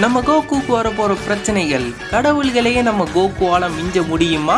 நம்ம கோகுக்கு வர போற பிரச்சனைகள் கடவுள்களையே நம்ம கோகுவால மிஞ்ச முடியுமா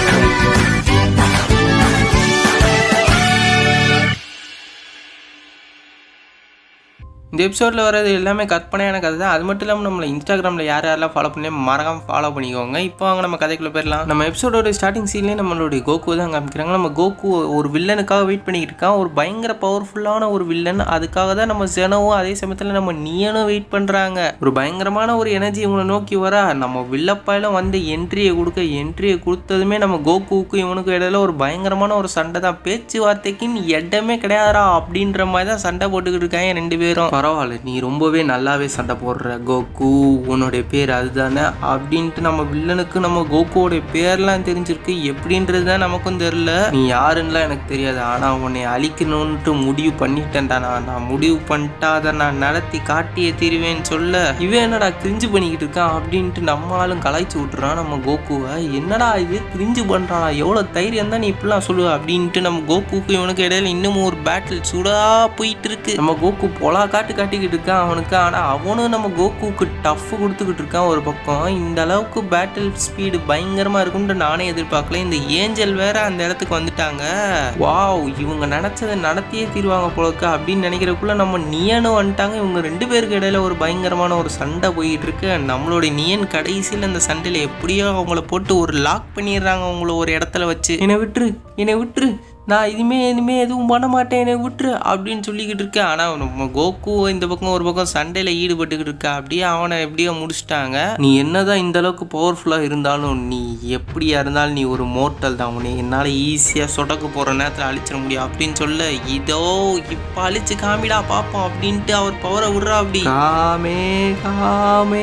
இந்த எபிசோடில் வர்றது எல்லாமே கற்பனையான கதை தான் அது மட்டும் இல்லாமல் நம்மளை இன்ஸ்டாகிராமில் யார் யாரெல்லாம் ஃபாலோ பண்ணி மறக்காம ஃபாலோ பண்ணிக்கோங்க இப்போ வாங்க நம்ம கதைக்குள்ளே போயிடலாம் நம்ம எபிசோடோட ஸ்டார்டிங் சீன்லேயே நம்மளுடைய கோகு தான் காமிக்கிறாங்க நம்ம கோகு ஒரு வில்லனுக்காக வெயிட் பண்ணிக்கிட்டு இருக்கான் ஒரு பயங்கர பவர்ஃபுல்லான ஒரு வில்லன் அதுக்காக தான் நம்ம ஜெனவும் அதே சமயத்தில் நம்ம நியனும் வெயிட் பண்ணுறாங்க ஒரு பயங்கரமான ஒரு எனர்ஜி இவங்களை நோக்கி வர நம்ம வில்லப்பாயிலும் வந்து என்ட்ரியை கொடுக்க என்ட்ரியை கொடுத்ததுமே நம்ம கோகுவுக்கும் இவனுக்கும் இடையில ஒரு பயங்கரமான ஒரு சண்டை தான் பேச்சுவார்த்தைக்குன்னு இடமே கிடையாதுடா அப்படின்ற மாதிரி தான் சண்டை போட்டுக்கிட்டு இருக்காங்க ரெண்டு பேரும் பரவாயில்ல நீ ரொம்பவே நல்லாவே சண்டை போடுற கோகு உன்னுடைய பேர் அதுதானே அப்படின்ட்டு நம்ம வில்லனுக்கு நம்ம கோகுவோடைய பேர்லாம் தெரிஞ்சிருக்கு எப்படின்றது தான் நமக்கும் தெரியல நீ யாருன்னுலாம் எனக்கு தெரியாது ஆனால் உன்னை அழிக்கணும்ன்ட்டு முடிவு பண்ணிட்டேன்டா நான் நான் முடிவு பண்ணிட்டா அதை நான் நடத்தி காட்டியே தீருவேன்னு சொல்ல இவன் என்னடா கிரிஞ்சு பண்ணிக்கிட்டு இருக்கான் அப்படின்ட்டு நம்ம ஆளும் கலாய்ச்சி விட்டுறான் நம்ம கோகுவை என்னடா இது கிரிஞ்சு பண்ணுறானா எவ்வளோ தைரியம் தான் நீ இப்படிலாம் சொல்லுவ அப்படின்ட்டு நம்ம கோகுக்கு இவனுக்கு இடையில இன்னமும் ஒரு பேட்டில் சூடா போயிட்டு இருக்கு நம்ம கோகு பொலா காட்டு காட்டிக்கிட்டு இருக்கான் அவனுக்கு ஆனால் அவனும் நம்ம கோகுக்கு டஃப் கொடுத்துக்கிட்டு இருக்கான் ஒரு பக்கம் இந்த அளவுக்கு பேட்டில் ஸ்பீடு பயங்கரமாக இருக்கும்னு நானே எதிர்பார்க்கல இந்த ஏஞ்சல் வேற அந்த இடத்துக்கு வந்துட்டாங்க வாவ் இவங்க நினச்சதை நடத்தியே தீருவாங்க போலக்கு அப்படின்னு நினைக்கிறக்குள்ள நம்ம நியனும் வந்துட்டாங்க இவங்க ரெண்டு பேருக்கு இடையில ஒரு பயங்கரமான ஒரு சண்டை போயிட்டு இருக்கு நம்மளுடைய நியன் கடைசியில் அந்த சண்டையில் எப்படியோ அவங்கள போட்டு ஒரு லாக் பண்ணிடுறாங்க அவங்கள ஒரு இடத்துல வச்சு என்னை விட்டுரு என்னை விட்டுரு நான் இதுமே இனிமே எதுவும் பண்ண மாட்டேன் என்னை விட்டுரு அப்படின்னு சொல்லிக்கிட்டு இருக்கேன் ஆனால் நம்ம கோகு இந்த பக்கம் ஒரு பக்கம் சண்டையில் ஈடுபட்டுக்கிட்டு இருக்கா அப்படியே அவனை எப்படியோ முடிச்சிட்டாங்க நீ என்னதான் இந்த அளவுக்கு பவர்ஃபுல்லாக இருந்தாலும் நீ எப்படியா இருந்தாலும் நீ ஒரு மோட்டல் தான் உன்னை என்னால் ஈஸியாக சொடக்க போகிற நேரத்தில் அழிச்சிட முடியும் அப்படின்னு சொல்ல இதோ இப்போ அழிச்சு காமிடா பார்ப்போம் அப்படின்ட்டு அவர் பவரை விடுறா அப்படி காமே காமே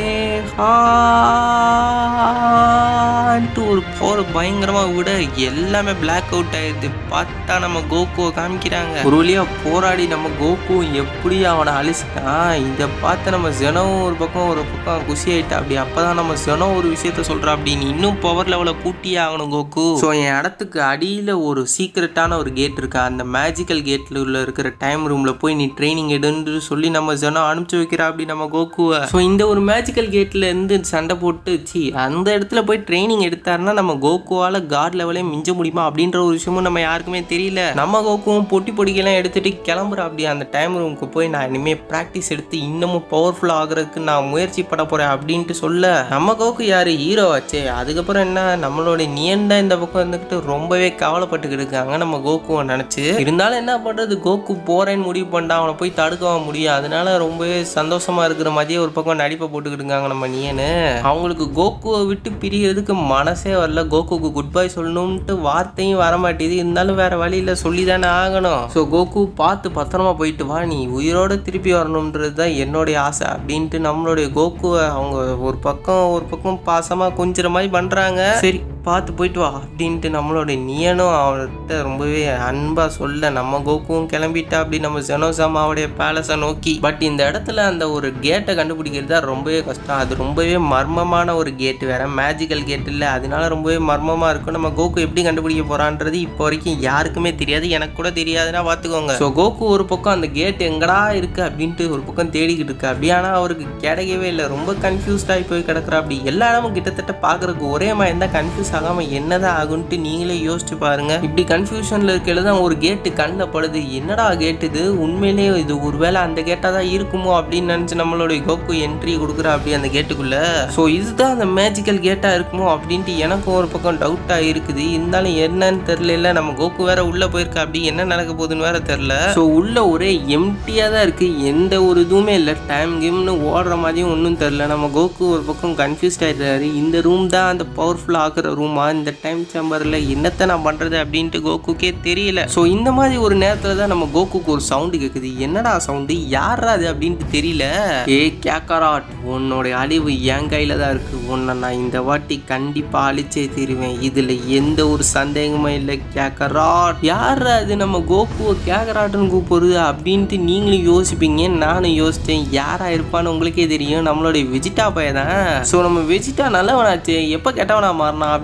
ஹான்ட்டு ஒரு பவர் பயங்கரமாக விட எல்லாமே பிளாக் அவுட் ஆயிடுது பார்த்தா நம்ம கோகுவை காமிக்கிறாங்க ஒரு வழியா போராடி நம்ம கோகு எப்படி அவனை அழிச்சிட்டான் இதை பார்த்து நம்ம ஜெனவும் ஒரு பக்கம் ஒரு பக்கம் குஷி ஆயிட்டா அப்படி அப்பதான் நம்ம ஜெனோ ஒரு விஷயத்த சொல்றா அப்படி நீ இன்னும் பவர் லெவலை கூட்டியே ஆகணும் கோகு ஸோ என் இடத்துக்கு அடியில் ஒரு சீக்ரெட்டான ஒரு கேட் இருக்கா அந்த மேஜிக்கல் கேட்ல உள்ள இருக்கிற டைம் ரூம்ல போய் நீ ட்ரைனிங் எடுன்னு சொல்லி நம்ம ஜெனோ அனுப்பிச்சு வைக்கிறா அப்படி நம்ம கோகுவை ஸோ இந்த ஒரு மேஜிக்கல் கேட்ல இருந்து சண்டை போட்டு சி அந்த இடத்துல போய் ட்ரைனிங் எடுத்தாருன்னா நம்ம கோகுவால காட் லெவலே மிஞ்ச முடியுமா அப்படின்ற ஒரு விஷயமும் நம்ம யாருக்குமே தெரியல நம்ம கோக்குவும் பொட்டி பொடிக்கெல்லாம் எடுத்துட்டு கிளம்புற அப்படி அந்த டைம் ரூமுக்கு போய் நான் இனிமே ப்ராக்டிஸ் எடுத்து இன்னமும் பவர்ஃபுல் ஆகுறதுக்கு நான் முயற்சி பட போறேன் அப்படின்ட்டு சொல்ல நம்ம கோக்கு யாரு ஹீரோ ஆச்சே அதுக்கப்புறம் என்ன நம்மளோட நியன் தான் இந்த பக்கம் இருந்துக்கிட்டு ரொம்பவே கவலைப்பட்டுக்கிட்டு இருக்காங்க நம்ம கோகுவை நினைச்சு இருந்தாலும் என்ன பண்றது கோகு போறேன்னு முடிவு பண்ணிட்டா அவனை போய் தடுக்கவும் முடியும் அதனால ரொம்பவே சந்தோஷமா இருக்கிற மாதிரியே ஒரு பக்கம் நடிப்பை போட்டுக்கிட்டு இருக்காங்க நம்ம நியனு அவங்களுக்கு கோகுவை விட்டு பிரியறதுக்கு மனசே வரல கோகுக்கு குட் பை சொல்லணும்ட்டு வார்த்தையும் வர மாட்டேது இருந்தாலும் வேற வழியில சொல்லி தானே ஆகணும் ஸோ கோகு பார்த்து பத்திரமா போயிட்டு வா நீ உயிரோட திருப்பி வரணுன்றது தான் என்னுடைய ஆசை அப்படின்ட்டு நம்மளுடைய கோகுவை அவங்க ஒரு பக்கம் ஒரு பக்கம் பாசமா கொஞ்சிற மாதிரி பண்றாங்க சரி பார்த்து போயிட்டு வா அப்படின்ட்டு நம்மளோட நியனும் அவர்கிட்ட ரொம்பவே அன்பா சொல்ல நம்ம கோகுவும் கிளம்பிட்டா அப்படி நம்ம ஜெனோசாமாவுடைய பேலஸை நோக்கி பட் இந்த இடத்துல அந்த ஒரு கேட்டை கண்டுபிடிக்கிறது தான் ரொம்பவே கஷ்டம் அது ரொம்பவே மர்மமான ஒரு கேட் வேற மேஜிக்கல் கேட் இல்லை அதனால ரொம்பவே மர்மமா இருக்கும் நம்ம கோகு எப்படி கண்டுபிடிக்க போறான்றது இப்போ வரைக்கும் யாருக்குமே தெரியாது எனக்கு கூட தெரியாதுன்னா பார்த்துக்கோங்க ஸோ கோகு ஒரு பக்கம் அந்த கேட் எங்கடா இருக்கு அப்படின்ட்டு ஒரு பக்கம் தேடிக்கிட்டு இருக்கு அப்படி ஆனால் அவருக்கு கிடைக்கவே இல்லை ரொம்ப கன்ஃபியூஸ்ட் ஆகி போய் கிடக்குறா அப்படி எல்லா இடமும் கிட்டத்தட்ட பார்க்கறதுக்கு ஒரே மாதிரி இருந்தால் கன்ஃபியூஸ் ஆகாம என்னதான் ஆகுன்ட்டு நீங்களே யோசிச்சு பாருங்க இப்படி கன்ஃபியூஷன்ல இருக்கையில தான் ஒரு கேட்டு கண்ணில் படுது என்னடா கேட் இது உண்மையிலேயே இது ஒருவேளை அந்த கேட்டா தான் இருக்குமோ அப்படின்னு நினைச்சு நம்மளுடைய கோகு என்ட்ரி கொடுக்குறா அப்படி அந்த கேட்டுக்குள்ள ஸோ இதுதான் அந்த மேஜிக்கல் கேட்டா இருக்குமோ அப்படின்ட்டு எனக்கும் ஒரு பக்கம் டவுட்டா இருக்குது இருந்தாலும் என்னன்னு தெரியல நம்ம கோகு வேற உள்ள போயிருக்கா அப்படி என்ன நடக்க போகுதுன்னு வேற தெரியல ஸோ உள்ள ஒரே எம்டியா தான் இருக்கு எந்த ஒரு இதுவுமே இல்லை டைம் கேம்னு ஓடுற மாதிரியும் ஒன்றும் தெரில நம்ம கோகு ஒரு பக்கம் கன்ஃபியூஸ்ட் ஆயிடுறாரு இந்த ரூம் தான் அந்த பவர்ஃபுல் ஆக்குற ரூமா இந்த டைம் சேம்பரில் என்னத்தை நான் பண்ணுறது அப்படின்ட்டு கோகுக்கே தெரியல ஸோ இந்த மாதிரி ஒரு நேரத்தில் தான் நம்ம கோகுக்கு ஒரு சவுண்டு கேட்குது என்னடா சவுண்டு யாரா அது அப்படின்ட்டு தெரியல ஏ கேக்கராட் உன்னோட அழிவு என் கையில் தான் இருக்கு உன்னை நான் இந்த வாட்டி கண்டிப்பாக அழிச்சே தீருவேன் இதில் எந்த ஒரு சந்தேகமும் இல்லை கேக்கராட் யாரா அது நம்ம கோகுவை கேக்கராட்டுன்னு கூப்பிடுறது அப்படின்ட்டு நீங்களும் யோசிப்பீங்க நானும் யோசித்தேன் யாரா இருப்பான்னு உங்களுக்கே தெரியும் நம்மளுடைய வெஜிடா பையன் தான் ஸோ நம்ம வெஜிடா நல்லவனாச்சு எப்போ கெட்டவனா மாறினா அப்படின்னு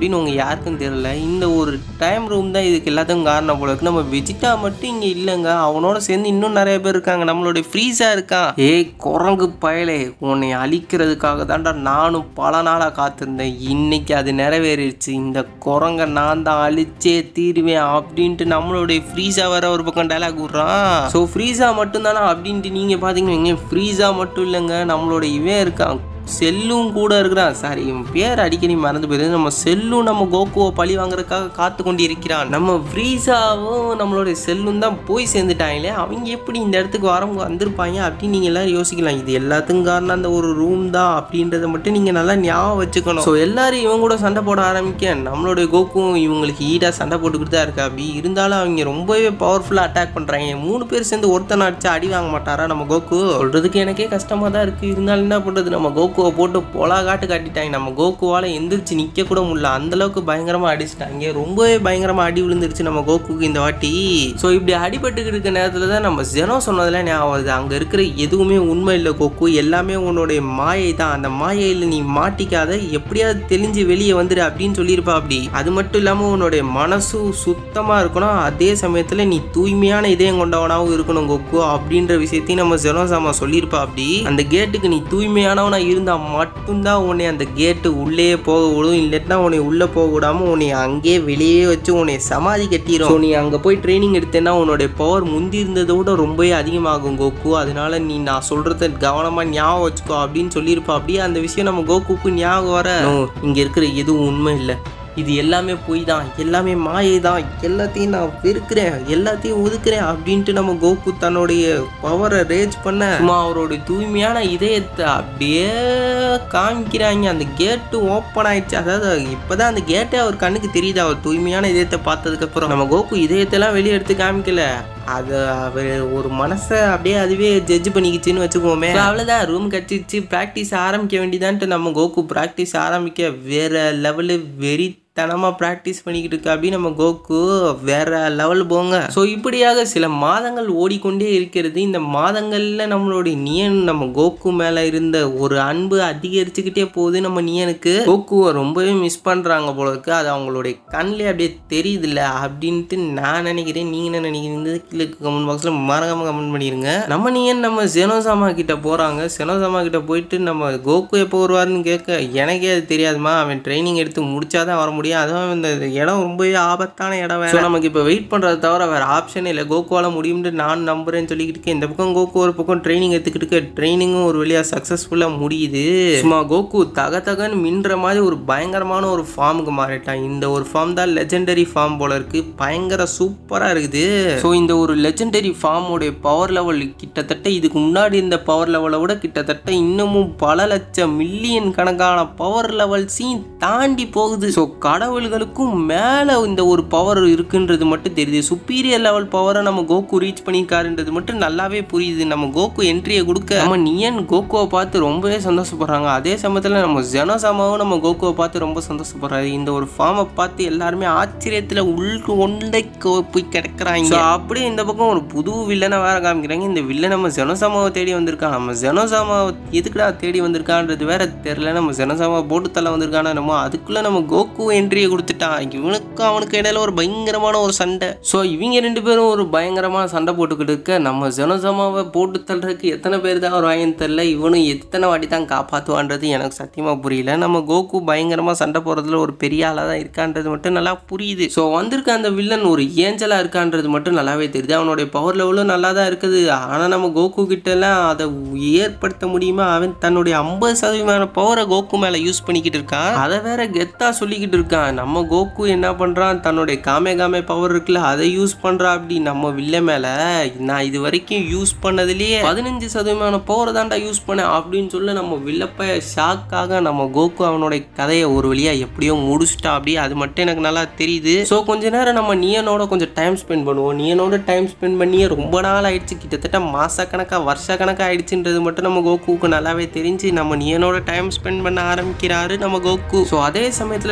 அப்படின்னு உங்க யாருக்கும் தெரியல இந்த ஒரு டைம் ரூம் தான் இதுக்கு எல்லாத்துக்கும் காரணம் போல இருக்கு நம்ம வெஜிட்டா மட்டும் இங்க இல்லைங்க அவனோட சேர்ந்து இன்னும் நிறைய பேர் இருக்காங்க நம்மளுடைய ஃப்ரீஸா இருக்கான் ஏய் குரங்கு பயலே உன்னை அழிக்கிறதுக்காக தான்டா நானும் பல நாளா காத்திருந்தேன் இன்னைக்கு அது நிறைவேறிடுச்சு இந்த குரங்க நான் தான் அழிச்சே தீருவேன் அப்படின்ட்டு நம்மளுடைய ஃப்ரீஸா வேற ஒரு பக்கம் டைலாக் விடுறான் ஸோ ஃப்ரீஸா மட்டும்தானா அப்படின்ட்டு நீங்க பாத்தீங்கன்னா ஃப்ரீஸா மட்டும் இல்லைங்க நம்மளோட இவன் இருக்கான் செல்லும் கூட இருக்கிறான் சாரி இவன் பேர் அடிக்கடி மறந்து போயிருது நம்ம செல்லும் நம்ம கோகுவை பழி வாங்குறதுக்காக காத்து கொண்டு இருக்கிறான் நம்ம ஃப்ரீஸாவும் நம்மளுடைய செல்லும் தான் போய் சேர்ந்துட்டாங்களே அவங்க எப்படி இந்த இடத்துக்கு வர வந்திருப்பாங்க அப்படின்னு நீங்கள் எல்லாரும் யோசிக்கலாம் இது எல்லாத்துக்கும் காரணம் அந்த ஒரு ரூம் தான் அப்படின்றத மட்டும் நீங்கள் நல்லா ஞாபகம் வச்சுக்கணும் ஸோ எல்லாரும் இவங்க கூட சண்டை போட ஆரம்பிக்க நம்மளுடைய கோக்கும் இவங்களுக்கு ஈடாக சண்டை போட்டுக்கிட்டு தான் இருக்கா அப்படி இருந்தாலும் அவங்க ரொம்பவே பவர்ஃபுல்லாக அட்டாக் பண்ணுறாங்க மூணு பேர் சேர்ந்து ஒருத்தனை அடிச்சு அடி வாங்க மாட்டாரா நம்ம கோகு சொல்கிறதுக்கு எனக்கே கஷ்டமாக தான் இருக்குது இருந்தாலும் என்ன பண்ணுறது நம்ம கோகுவை போட்டு பொலா காட்டு காட்டிட்டாங்க நம்ம கோகுவால் எந்திரிச்சு நிற்க கூட முடியல அந்த அளவுக்கு பயங்கரமாக அடிச்சிட்டாங்க ரொம்பவே பயங்கரமாக அடி விழுந்துருச்சு நம்ம கோகுக்கு இந்த வாட்டி ஸோ இப்படி அடிபட்டுக்கிட்டு இருக்க நேரத்தில் தான் நம்ம ஜெனோ சொன்னதெல்லாம் ஞாபகம் வருது அங்கே இருக்கிற எதுவுமே உண்மை இல்லை கோகு எல்லாமே உன்னுடைய மாயை தான் அந்த மாயையில் நீ மாட்டிக்காத எப்படியாவது தெளிஞ்சு வெளியே வந்துடு அப்படின்னு சொல்லியிருப்பா அப்படி அது மட்டும் இல்லாமல் உன்னுடைய மனசு சுத்தமாக இருக்கணும் அதே சமயத்தில் நீ தூய்மையான இதயம் கொண்டவனாகவும் இருக்கணும் கொக்கு அப்படின்ற விஷயத்தையும் நம்ம ஜெனோசாமா சொல்லியிருப்பா அப்படி அந்த கேட்டுக்கு நீ தூய்மையானவனா இருந்தா மட்டும்தான் உன்னை அந்த கேட்டு உள்ளே போக விடும் இல்லைன்னா உன்னை உள்ளே போக விடாம உன்னை அங்கேயே வெளியே வச்சு உன்னை சமாதி கட்டிடும் ஸோ நீ அங்கே போய் ட்ரைனிங் எடுத்தேன்னா உன்னுடைய பவர் முந்தி இருந்ததை விட ரொம்பவே அதிகமாகும் கோகு அதனால நீ நான் சொல்கிறத கவனமாக ஞாபகம் வச்சுக்கோ அப்படின்னு சொல்லியிருப்பா அப்படியே அந்த விஷயம் நம்ம கோகுக்கு ஞாபகம் வர இங்கே இருக்கிற எதுவும் உண்மை இல்லை இது எல்லாமே பொய் தான் எல்லாமே மாயை தான் எல்லாத்தையும் நான் வெறுக்கிறேன் எல்லாத்தையும் ஒதுக்குறேன் அப்படின்ட்டு நம்ம கோகு தன்னுடைய பவரை ரேஜ் பண்ண சும்மா அவருடைய தூய்மையான இதயத்தை அப்படியே காமிக்கிறாங்க அந்த கேட்டு ஓப்பன் ஆயிடுச்சு அதாவது இப்போதான் அந்த கேட்டே அவர் கண்ணுக்கு தெரியுது அவர் தூய்மையான இதயத்தை பார்த்ததுக்கப்புறம் நம்ம கோகு இதயத்தெல்லாம் வெளியே எடுத்து காமிக்கல அது அவர் ஒரு மனசை அப்படியே அதுவே ஜட்ஜ் பண்ணிக்கிச்சுன்னு வச்சுக்கோமே அவ்வளோதான் ரூம் கட்டிச்சு ப்ராக்டிஸ் ஆரம்பிக்க வேண்டியதான்ட்டு நம்ம கோகு ப்ராக்டிஸ் ஆரம்பிக்க வேற லெவலு வெறி தனமாக ப்ராக்டிஸ் பண்ணிக்கிட்டு இருக்கு அப்படின்னு நம்ம கோகு வேற லெவல் போங்க ஸோ இப்படியாக சில மாதங்கள் ஓடிக்கொண்டே இருக்கிறது இந்த மாதங்களில் நம்மளுடைய நியன் நம்ம கோகு மேலே இருந்த ஒரு அன்பு அதிகரிச்சுக்கிட்டே போகுது நம்ம நியனுக்கு கோகுவை ரொம்பவே மிஸ் பண்ணுறாங்க போல இருக்கு அது அவங்களுடைய கண்ணிலே அப்படியே தெரியுதுல்ல அப்படின்ட்டு நான் நினைக்கிறேன் நீங்கள் என்ன நினைக்கிறீங்க கீழே கமெண்ட் பாக்ஸில் மறக்காம கமெண்ட் பண்ணிடுங்க நம்ம நியன் நம்ம செனோசாமா கிட்ட போகிறாங்க செனோசாமா கிட்ட போயிட்டு நம்ம கோகு எப்போ வருவாருன்னு கேட்க எனக்கே அது தெரியாதுமா அவன் ட்ரைனிங் எடுத்து முடிச்சாதான் வர முடியும் அதுவும் இந்த இடம் ரொம்பவே ஆபத்தான இடம் வேற நமக்கு இப்போ வெயிட் பண்ணுறத தவிர வேற ஆப்ஷன் இல்லை கோகுவால முடியும்னு நான் நம்புறேன்னு சொல்லிக்கிட்டு இருக்கேன் இந்த பக்கம் கோகு ஒரு பக்கம் ட்ரைனிங் எடுத்துக்கிட்டு இருக்க ட்ரைனிங்கும் ஒரு வழியாக சக்ஸஸ்ஃபுல்லாக முடியுது சும்மா கோகு தக தகன்னு மின்ற மாதிரி ஒரு பயங்கரமான ஒரு ஃபார்முக்கு மாறிட்டான் இந்த ஒரு ஃபார்ம் தான் லெஜெண்டரி ஃபார்ம் போல இருக்கு பயங்கர சூப்பராக இருக்குது ஸோ இந்த ஒரு லெஜெண்டரி ஃபார்மோடைய பவர் லெவல் கிட்டத்தட்ட இதுக்கு முன்னாடி இந்த பவர் லெவலை விட கிட்டத்தட்ட இன்னமும் பல லட்சம் மில்லியன் கணக்கான பவர் லெவல்ஸையும் தாண்டி போகுது ஸோ கடவுள்களுக்கும் மேலே இந்த ஒரு பவர் இருக்குன்றது மட்டும் தெரியுது சுப்பீரியர் லெவல் பவரை நம்ம கோகு ரீச் பண்ணியிருக்காருன்றது மட்டும் நல்லாவே புரியுது நம்ம கோகு என்ட்ரியை கொடுக்க நம்ம நியன் கோகுவை பார்த்து ரொம்பவே சந்தோஷப்படுறாங்க அதே சமயத்தில் நம்ம ஜெனோசாமாவும் நம்ம கோகுவை பார்த்து ரொம்ப சந்தோஷப்படுறாரு இந்த ஒரு ஃபார்மை பார்த்து எல்லாருமே ஆச்சரியத்தில் உள்கு ஒன்றை போய் கிடக்குறாங்க So, அப்படியே இந்த பக்கம் ஒரு புது வில்லனை வேற காமிக்கிறாங்க இந்த வில்லன் நம்ம ஜெனோசாமாவை தேடி வந்திருக்கான் நம்ம ஜெனோசாமாவை எதுக்குடா தேடி வந்திருக்கான்றது வேற தெரியல நம்ம ஜெனோசாமாவை போட்டு தள்ள வந்திருக்கானா நம்ம அதுக்குள்ள நம்ம கோகு என்ட்ரியை கொடுத்துட்டான் இவனுக்கும் அவனுக்கு இடையில ஒரு பயங்கரமான ஒரு சண்டை ஸோ இவங்க ரெண்டு பேரும் ஒரு பயங்கரமான சண்டை போட்டுக்கிட்டு இருக்க நம்ம ஜெனோசாமாவை போட்டு தள்ளுறதுக்கு எத்தனை பேர் தான் வருவாங்கன்னு தெரியல இவனும் எத்தனை வாட்டி தான் காப்பாற்றுவான்றது எனக்கு சத்தியமாக புரியல நம்ம கோகு பயங்கரமாக சண்டை போடுறதுல ஒரு பெரிய ஆளாக தான் இருக்கான்றது மட்டும் நல்லா புரியுது ஸோ வந்திருக்க அந்த வில்லன் ஒரு ஏஞ்சலாக இருக்கான்றது மட்டும் நல்லாவே தெரியுது அவனுடைய பவர் லெவலும் நல்லா தான் இருக்குது ஆனால் நம்ம கோகு கிட்டலாம் அதை ஏற்படுத்த முடியுமா அவன் தன்னுடைய ஐம்பது சதவீதமான பவரை கோகு மேலே யூஸ் பண்ணிக்கிட்டு இருக்கான் அதை வேற கெத்தா சொல்லிக்கிட்டு இருக்கான் நம்ம கோகு என்ன பண்ணுறான் தன்னுடைய காமே காமே பவர் இருக்குல்ல அதை யூஸ் பண்ணுறா அப்படி நம்ம வில்ல மேலே நான் இது வரைக்கும் யூஸ் பண்ணதுலேயே பதினஞ்சு சதவீதமான பவரை தான்டா யூஸ் பண்ணேன் அப்படின்னு சொல்ல நம்ம வில்லப்பைய ஷாக்காக நம்ம கோகு அவனுடைய கதையை ஒரு வழியா எப்படியோ முடிச்சிட்டா அப்படி அது மட்டும் எனக்கு நல்லா தெரியுது ஸோ கொஞ்ச நேரம் நம்ம நியனோட கொஞ்சம் டைம் ஸ்பெண்ட் பண்ணுவோம் நியனோட டைம் ஸ்பெண்ட் பண்ணியே ரொம்ப நாள் ஆயிடுச்சு கிட்டத்தட்ட மாசக்கணக்கா வருஷ கணக்கா ஆயிடுச்சுன்றது மட்டும் நம்ம கோகுக்கு நல்லாவே தெரிஞ்சு நம்ம நியனோட டைம் ஸ்பெண்ட் பண்ண ஆரம்பிக்கிறாரு நம்ம கோகு ஸோ அதே சமயத்தில் டைம்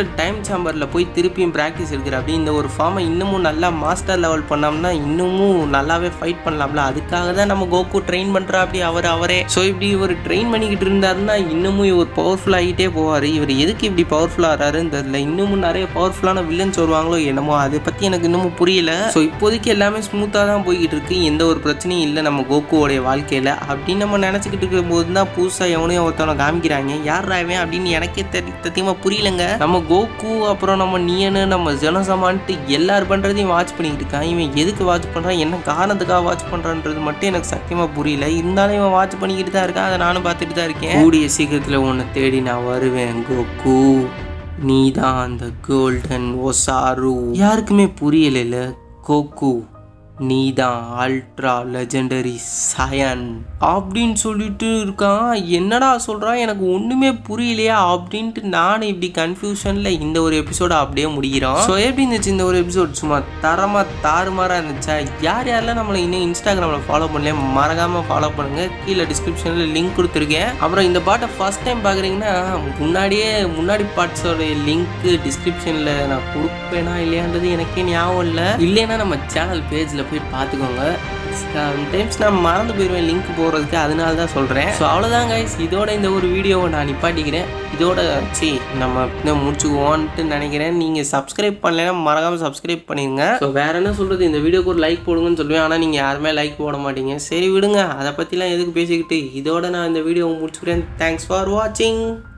சாம்பரில் போய் திருப்பியும் ப்ராக்டிஸ் எடுக்கிற அப்படி இந்த ஒரு ஃபார்மை இன்னமும் நல்லா மாஸ்டர் லெவல் பண்ணோம்னா இன்னமும் நல்லாவே ஃபைட் பண்ணலாம்ல அதுக்காக தான் நம்ம கோகு ட்ரெயின் பண்ணுறா அப்படி அவர் அவரே ஸோ இப்படி இவர் ட்ரெயின் பண்ணிக்கிட்டு இருந்தாருன்னா இன்னமும் இவர் பவர்ஃபுல் ஆகிட்டே போவார் இவர் எதுக்கு இப்படி பவர்ஃபுல்லாக ஆறாருன்னு தெரியல இன்னமும் நிறைய பவர்ஃபுல்லான வில்லன்ஸ் வருவாங்களோ என்னமோ அதை பற்றி எனக்கு இன்னமும் புரியல ஸோ இப்போதைக்கு எல்லாமே ஸ்மூத்தாக தான் போய்கிட்டு இருக்கு எந்த ஒரு பிரச்சனையும் இல்லை நம்ம கோகுவோடைய வாழ்க்கையில் அப்படின்னு நம்ம நினச்சிக்கிட்டு இருக்கும்போது தான் புதுசாக எவனையும் ஒருத்தவனை காமிக்கிறாங்க யார் ராவன் அப்படின்னு எனக்கே தெரி சத்தியமாக புரியலங்க நம்ம கோகு அப்புறம் நம்ம நியனு நம்ம ஜனசமான்ட்டு எல்லாரும் பண்ணுறதையும் வாட்ச் பண்ணிக்கிட்டு இருக்கான் இவன் எதுக்கு வாட்ச் பண்ணுறான் என்ன காரணத்துக்காக வாட்ச் பண்ணுறான்றது மட்டும் எனக்கு சத்தியமாக புரியல இருந்தாலும் இவன் வாட்ச் பண்ணிக்கிட்டு தான் இருக்கான் அதை நானும் பார்த்துட்டு தான் இருக்கேன் கூடிய சீக்கிரத்தில் உன்னை தேடி நான் வருவேன் கோகு நீ தான் அந்த கோல்டன் ஒசாரு யாருக்குமே புரியலைல கோகு நீ தான் அல்ட்ரா லெஜெண்டரி சயன் அப்படின்னு சொல்லிட்டு இருக்கான் என்னடா சொல்கிறான் எனக்கு ஒன்றுமே புரியலையா அப்படின்ட்டு நானும் இப்படி கன்ஃபியூஷனில் இந்த ஒரு எபிசோட அப்படியே முடிக்கிறோம் ஸோ எப்படி இருந்துச்சு இந்த ஒரு எபிசோட் சும்மா தரமாக தாறுமாறாக இருந்துச்சா யார் யாரெல்லாம் நம்மளை இன்னும் இன்ஸ்டாகிராமில் ஃபாலோ பண்ணல மறக்காமல் ஃபாலோ பண்ணுங்கள் கீழே டிஸ்கிரிப்ஷனில் லிங்க் கொடுத்துருக்கேன் அப்புறம் இந்த பாட்டை ஃபஸ்ட் டைம் பார்க்குறீங்கன்னா முன்னாடியே முன்னாடி பார்ட்ஸோட லிங்க்கு டிஸ்கிரிப்ஷனில் நான் கொடுப்பேனா இல்லையான்றது எனக்கே ஞாபகம் இல்லை இல்லைன்னா நம்ம சேனல் பேஜில் போய் பார்த்துக்கோங்க சம்டைம்ஸ் நான் மறந்து போயிடுவேன் லிங்க் போடுறதுக்கு அதனால தான் சொல்கிறேன் ஸோ அவ்வளோதான் கைஸ் இதோட இந்த ஒரு வீடியோவை நான் நிப்பாட்டிக்கிறேன் இதோட சி நம்ம இன்னும் முடிச்சுக்குவோன்ட்டு நினைக்கிறேன் நீங்கள் சப்ஸ்கிரைப் பண்ணலைன்னா மறக்காமல் சப்ஸ்கிரைப் பண்ணிடுங்க ஸோ வேற என்ன சொல்கிறது இந்த வீடியோக்கு ஒரு லைக் போடுங்கன்னு சொல்லுவேன் ஆனால் நீங்கள் யாருமே லைக் போட மாட்டீங்க சரி விடுங்க அதை பற்றிலாம் எதுக்கு பேசிக்கிட்டு இதோட நான் இந்த வீடியோவை முடிச்சுக்கிறேன் தேங்க்ஸ் ஃபார் வாட்சிங்